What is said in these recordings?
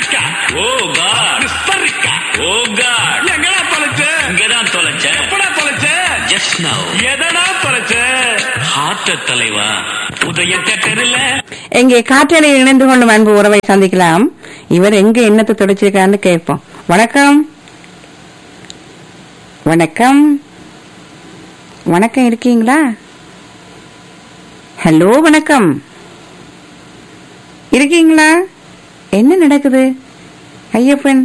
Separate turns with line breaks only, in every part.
சரிக்கா
ஓ காட்
சரிக்கா
ஓ காட்
எங்கடா தொலைச்ச
இங்கதான் தொலைச்ச
எப்படா தொலைச்ச
ஜஸ்ட் நவ்
எதடா தொலைச்ச
ஹார்ட் தலைவா உதய தேட்டர்ல
எங்கே காற்றலை இணைந்து கொண்டு அன்பு உறவை சந்திக்கலாம் இவர் எங்க என்னத்தை தொடச்சிருக்கான்னு கேட்போம் வணக்கம் வணக்கம் வணக்கம் இருக்கீங்களா ஹலோ வணக்கம் இருக்கீங்களா என்ன நடக்குது ஐயப்பன்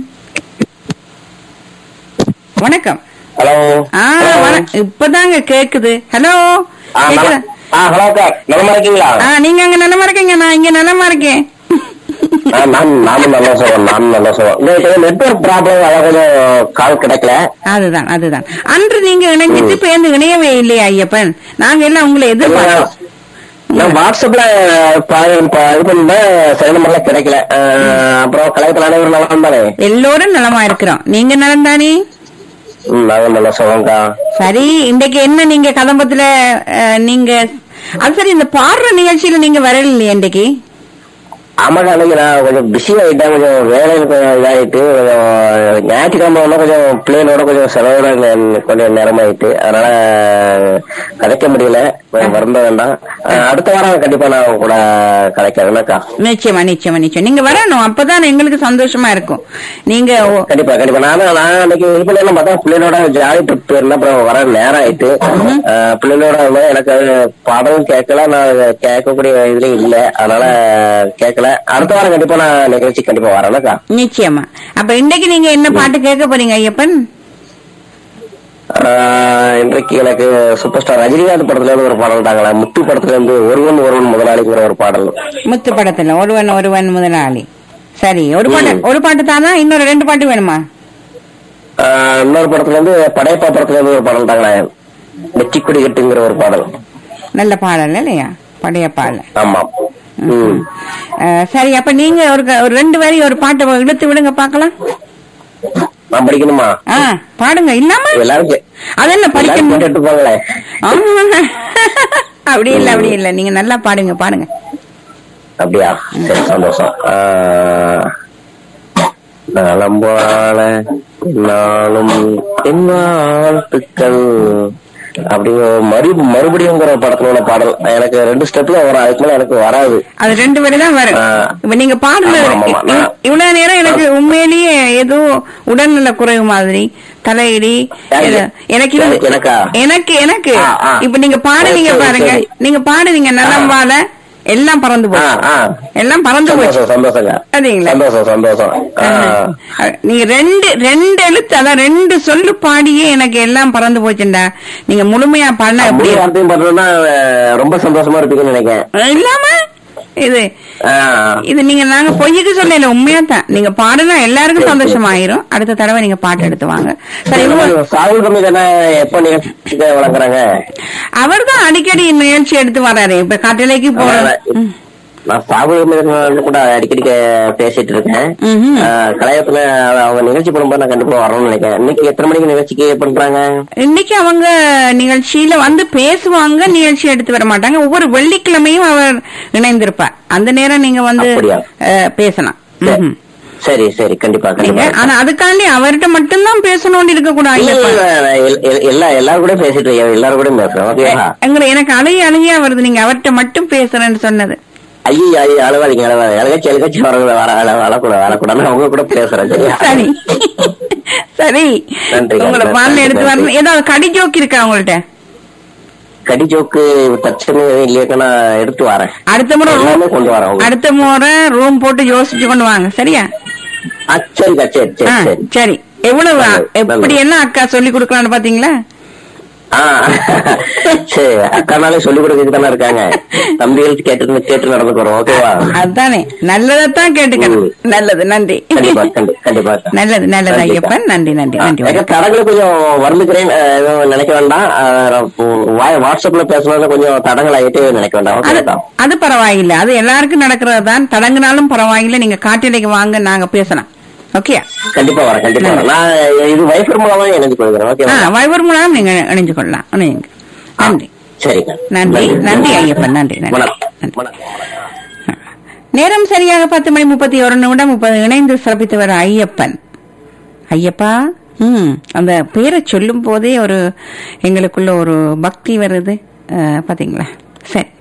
வணக்கம்
ஹலோ
ஆ வண- இப்பதாங்க கேக்குது ஹலோ கேக்குதா
ஆ ஹலோ சார் நலமா இருக்கீங்களா
ஆ நீங்க அங்க நலமா இருக்கீங்க நான் இங்க நலமா இருக்கேன்
ஆ, நான் நானும் நல்லா சொல்றேன் நானும் நல்லா சொல்றேன் இந்த நெட்ஒர்க் ப்ராப்ளம் அதான் கொஞ்சம் கால் கிடைக்கல
அதுதான் அதுதான் அன்று நீங்க இணைஞ்சிட்டு பேருந்து இணையவே இல்லையா ஐயப்பன் நாங்க எல்லாம் உங்களை எதிர்பார்த்தோம்
நான் வாட்ஸ்அப்ல ப- ப- இது பண்ண சில நம்பர்லாம் கிடைக்கல ஆ, அப்புறம் கலையத்தில் அனைவரும் நல்லா இருந்தானே
எல்லோரும் நலமா இருக்கிறோம் நீங்க நலம் தானே
ம் நானும் நல்லா சொல்றேன்க்கா
சரி இன்றைக்கு என்ன நீங்க கதம்பத்துல அஹ், நீங்க அது சரி இந்த பாடுற நிகழ்ச்சியில நீங்க வரல இல்லையா இன்றைக்கு
ஆமாக்கா அன்னைக்கு நான் கொஞ்சம் பிஸி ஆயிட்டேன் கொஞ்சம் வேலையில கொஞ்சம் இதாயிட்டு கொஞ்சம் ஞாயிற்றுக்கிழமை வந்து கொஞ்சம் பிள்ளைகளோட கொஞ்சம் செலவோட நே- கொஞ்சம் நேரமாயிட்டு அதனால கதைக்க முடியல கொஞ்சம் வருந்த வேண்டாம் அஹ் அடுத்த வாரம் கண்டிப்பா நான் உங்க கூட கதைக்கிறேன்னாக்கா
நிச்சயமா நிச்சயமா நிச்சயம் நீங்க வரணும் அப்பதான் எங்களுக்கு சந்தோஷமா இருக்கும் நீங்க ஓ-
கண்டிப்பா கண்டிப்பா நானும் நான் அன்னைக்கு இது பண்ணலாம் பார்த்தா பிள்ளைகளோட ஜாலி ட்ரிப் போயிருந்தேன் அப்புறம் வர நேரம் ஆயிட்டு அஹ் பிள்ளைகளோட வந்து எனக்கு பாடலும் கேட்கல நான் கேட்கக்கூடிய இதுலயும் இல்ல அதனால கேட்கல அடுத்த வாரம் கண்டிப்பா நான் நிகழ்ச்சி கண்டிப்பா வரேன்னாக்கா
நிச்சயமா அப்ப இன்னைக்கு நீங்க என்ன பாட்டு கேட்க போறீங்க ஐயப்பன்
ஆஹ் இன்றைக்கு எனக்கு சூப்பர் ஸ்டார் ரஜினிகாந்த் படத்துல இருந்து ஒரு பாடல் தாங்களா முத்து படத்துல இருந்து ஒருவன் ஒருவன் முதலாளிங்கிற ஒரு பாடல்
முத்து படத்துல ஒருவன் ஒருவன் முதலாளி சரி ஒரு பாட்டு
ம்.
ஒரு பாட்டு தானா இன்னொரு ரெண்டு பாட்டு வேணுமா
ஆஹ் இன்னொரு படத்துல இருந்து படையப்பா படத்துல இருந்து ஒரு பாடல் தாங்களா வெற்றிக்குடி கட்டுங்கிற ஒரு பாடல்
நல்ல பாடல் இல்லையா பழைய பாடல்
ஆமா ம்
அஹ், சரி அப்ப நீங்க ஒரு க- ஒரு ரெண்டு வரி ஒரு பாட்டை இழுத்து விடுங்க பாக்கலாம்
நான் படிக்கணுமா
ஆ பாடுங்க இல்லாம
எல்லாரும் கே-
அதெல்லாம்
எல்லாரும்
படிக்கணும்
கேட்டுட்டு போங்களே
ஆமா. அப்படி இல்ல அப்படி இல்ல நீங்க நல்லா பாடுங்க பாடுங்க
அப்படியா சரி சந்தோஷம் ஆஹ் நலம்பால நாளும் என் வாழ்த்துக்கள் அப்படி மறு மறுபடியும்ங்கிற படத்துல உள்ள பாடல் எனக்கு ரெண்டு ஸ்டெப்ல வரும் அதுக்கு மேல எனக்கு வராது
அது ரெண்டு வரி தான் வரும்
ஆ.
இப்ப நீங்க பாடுறது
ஆமா, ஆமா, ஆமா.
இவ்- இவ்வளவு நேரம் எனக்கு உண்மையிலேயே ஏதோ உடல்நல குறைவு மாதிரி தலையிடி
யாருக்கு?
ஏதோ- எனக்கு இது-
எனக்கு, எனக்கா?
எனக்கு எனக்கு
ஆ, ஆ.
இப்ப நீங்க பாடுவீங்க
சரி,
பாருங்க
சரி.
நீங்க பாடுவீங்க நலம்பால எல்லாம் பறந்து
ஆ,
போச்சு
ஆ.
எல்லாம் பறந்து போச்சு
சந்தோஷம் சந்தோஷங்க
சரிங்களா?
சந்தோஷம் சந்தோஷம் ஆ.
அஹ், நீங்க ரெண்டு ரெண்டு எழுத்து அதான் ரெண்டு சொல்லு பாடியே எனக்கு எல்லாம் பறந்து போச்சுண்டா நீங்க முழுமையா பாடினா எப்படி
முழு வார்த்தையும் பார்த்தோம்னா ரொம்ப சந்தோஷமா இருப்பீங்கன்னு நினைக்கிறேன்
இல்லாம இது
ஆ.
இது நீங்க நாங்க பொய்யுக்கு சொல்லல உண்மையா தான் நீங்க பாடுனா எல்லாருக்கும் சந்தோஷமாயிரும் அடுத்த தடவை நீங்க பாட்டு எடுத்து வாங்க சரி உங்க-
சாகுல் கம்மி தானே எப்ப நிகழ்ச்சி வழங்குறாங்க
அவர் தான் அடிக்கடி நிகழ்ச்சி எடுத்து வராரு இப்ப கட்டளைக்கு போற ம்.
நான் சாகுல் கம்மி கூட அடிக்கடி கே- பேசிட்டு இருக்கேன்
ம்ஹும்.
ஆ, கலையத்துல அவங்க நிகழ்ச்சி பண்ணும்போது நான் கண்டிப்பா வரணும்னு நினைக்கிறேன் இன்னைக்கு எத்தனை மணிக்கு நிகழ்ச்சிக்கு பண்றாங்க
இன்னைக்கு அவங்க நிகழ்ச்சியில வந்து பேசுவாங்க நிகழ்ச்சி எடுத்து வர மாட்டாங்க ஒவ்வொரு வெள்ளிக்கிழமையும் அவர் இணைந்திருப்பார் அந்த நேரம் நீங்க வந்து
அப்படியா?
அஹ், பேசலாம் ம்ஹும்.
சரி சரி கண்டிப்பா
நீங்க
கண்டிப்பா
ஆனா அதுக்காண்டி அவர்கிட்ட மட்டும்தான் பேசணும்னு இருக்க
இல்ல,
கூடாது
இல்ல, இல்ல, எல்- எல்- எல்லா எல்லாரும் கூட பேசிட்டு இருக்கேன் எல்லாரும் கூட பேசுறேன் ஓகேவா
எங்களை எனக்கு அழுகி அழுகியா வருது நீங்க அவர்கிட்ட மட்டும் பேசுறேன்னு சொன்னது
ஐயோ ஐயோ அழுவாதீங்க அழுவாதீங்க அழுகச்சி அழுகச்சி வர வர வர வரக்கூடாது வரக்கூடாது நான் உங்க கூட பேசுறேன் சரியா
சரி சரி
நன்றி,
உங்களை
நன்றி,
பால் எடுத்து
நன்றி.
வரணும் ஏதாவது கடி ஜோக் இருக்கா உங்கள்ட்ட
கடி ஜோக்கு தச்சமே இல்லையாக்க நான் எடுத்து வரேன்
அடுத்த முறை room-
எல்லாமே கொண்டு வரேன் உங்களுக்கு.
அடுத்த முறை ரூம் போட்டு யோசிச்சு கொண்டு வாங்க சரியா
ஆ, சரிக்கா சரி
ஆ,
சரி சரி
சரி எவ்வளவு
நல்லது,
எப்படி
நல்லது.
எல்லாம் அக்கா சொல்லி கொடுக்கலாம்னு பாத்தீங்களா
ஆ சரி அக்கானாலே சொல்லி கொடுக்கறதுக்கு தானே இருக்காங்க தம்பிகள் கேட்டு கேட்டு நடந்துக்கிறோம் ஓகேவா
அதானே நல்லதைத்தான் கேட்டுக்கணும்
ம்.
நல்லது நன்றி
கண்டிப்பா கண்டி- கண்டிப்பா
நல்லது நல்லது
கண்டிப்பா.
ஐயப்பன் நன்றி நன்றி நன்றி
எனக்கு
வணக்கம்.
தடங்களை கொஞ்சம் வருந்துக்கிறேன் அஹ், எதுவும் நினைக்க வேண்டாம் அஹ், வாய் வாட்ஸ்அப்ல பேசுனதுல கொஞ்சம் தடங்கள் ஆகிட்டு நினைக்க வேண்டாம்
அது
ஓகேதா
அது பரவாயில்லை அது எல்லாருக்கும் நடக்கிறது தான் தடங்குனாலும் பரவாயில்லை நீங்க காட்டிலைக்கு வாங்க நாங்க பேசலாம் ஓகே
கண்டிப்பா வரேன் கண்டிப்பா வரேன் நான் இது வைஃபர் மூலமா இணைஞ்சு கொள்கிறேன்
ஆ
ஓகேவா
வைபர் மூலம் நீங்க இணைஞ்சு கொள்ளலாம் இணையுங்க. நன்றி
சரிங்க
நன்றி நன்றி ஐயப்பன் நன்றி நன்றி
வணக்கம்
நன்றி.
வணக்கம்
நேரம் சரியாக பத்து மணி முப்பத்தி ஒரு நிமிடம் முப்பது இணைந்து சிறப்பித்தவர் ஐயப்பன் ஐயப்பா ம் அந்த பேரை சொல்லும் போதே ஒரு எங்களுக்குள்ள ஒரு பக்தி வருது அஹ், பாத்தீங்களா சரி